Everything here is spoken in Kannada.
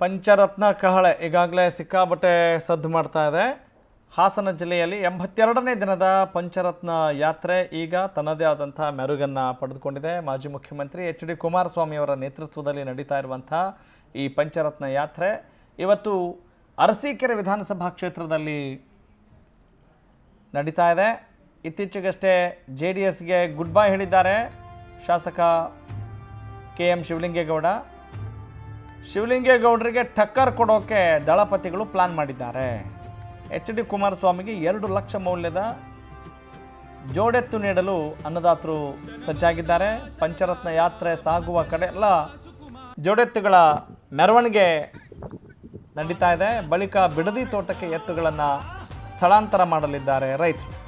ಪಂಚರತ್ನ ಕಹಳೆ ಈಗಾಗಲೇ ಸಿಕ್ಕಾಬಟ್ಟೆ ಸದ್ದು ಮಾಡ್ತಾ ಇದೆ ಹಾಸನ ಜಿಲ್ಲೆಯಲ್ಲಿ ಎಂಬತ್ತೆರಡನೇ ದಿನದ ಪಂಚರತ್ನ ಯಾತ್ರೆ ಈಗ ತನ್ನದೇ ಆದಂಥ ಮೆರುಗನ್ನು ಪಡೆದುಕೊಂಡಿದೆ ಮಾಜಿ ಮುಖ್ಯಮಂತ್ರಿ ಎಚ್ ಡಿ ಕುಮಾರಸ್ವಾಮಿ ಅವರ ನೇತೃತ್ವದಲ್ಲಿ ನಡೀತಾ ಇರುವಂಥ ಈ ಪಂಚರತ್ನ ಯಾತ್ರೆ ಇವತ್ತು ಅರಸೀಕೆರೆ ವಿಧಾನಸಭಾ ಕ್ಷೇತ್ರದಲ್ಲಿ ನಡೀತಾ ಇದೆ ಇತ್ತೀಚೆಗಷ್ಟೇ ಜೆ ಡಿ ಎಸ್ಗೆ ಗುಡ್ ಬೈ ಹೇಳಿದ್ದಾರೆ ಶಾಸಕ ಕೆ ಎಂ ಶಿವಲಿಂಗೇಗೌಡ ಶಿವಲಿಂಗೇಗೌಡರಿಗೆ ಟಕ್ಕರ್ ಕೊಡೋಕೆ ದಳಪತಿಗಳು ಪ್ಲಾನ್ ಮಾಡಿದ್ದಾರೆ ಎಚ್ ಡಿ ಕುಮಾರಸ್ವಾಮಿಗೆ ಎರಡು ಲಕ್ಷ ಮೌಲ್ಯದ ಜೋಡೆತ್ತು ನೀಡಲು ಅನ್ನದಾತರು ಸಜ್ಜಾಗಿದ್ದಾರೆ ಪಂಚರತ್ನ ಯಾತ್ರೆ ಸಾಗುವ ಕಡೆ ಎಲ್ಲ ಜೋಡೆತ್ತುಗಳ ಮೆರವಣಿಗೆ ನಡೀತಾ ಇದೆ ಬಳಿಕ ಬಿಡದಿ ತೋಟಕ್ಕೆ ಎತ್ತುಗಳನ್ನು ಸ್ಥಳಾಂತರ ಮಾಡಲಿದ್ದಾರೆ ರೈತರು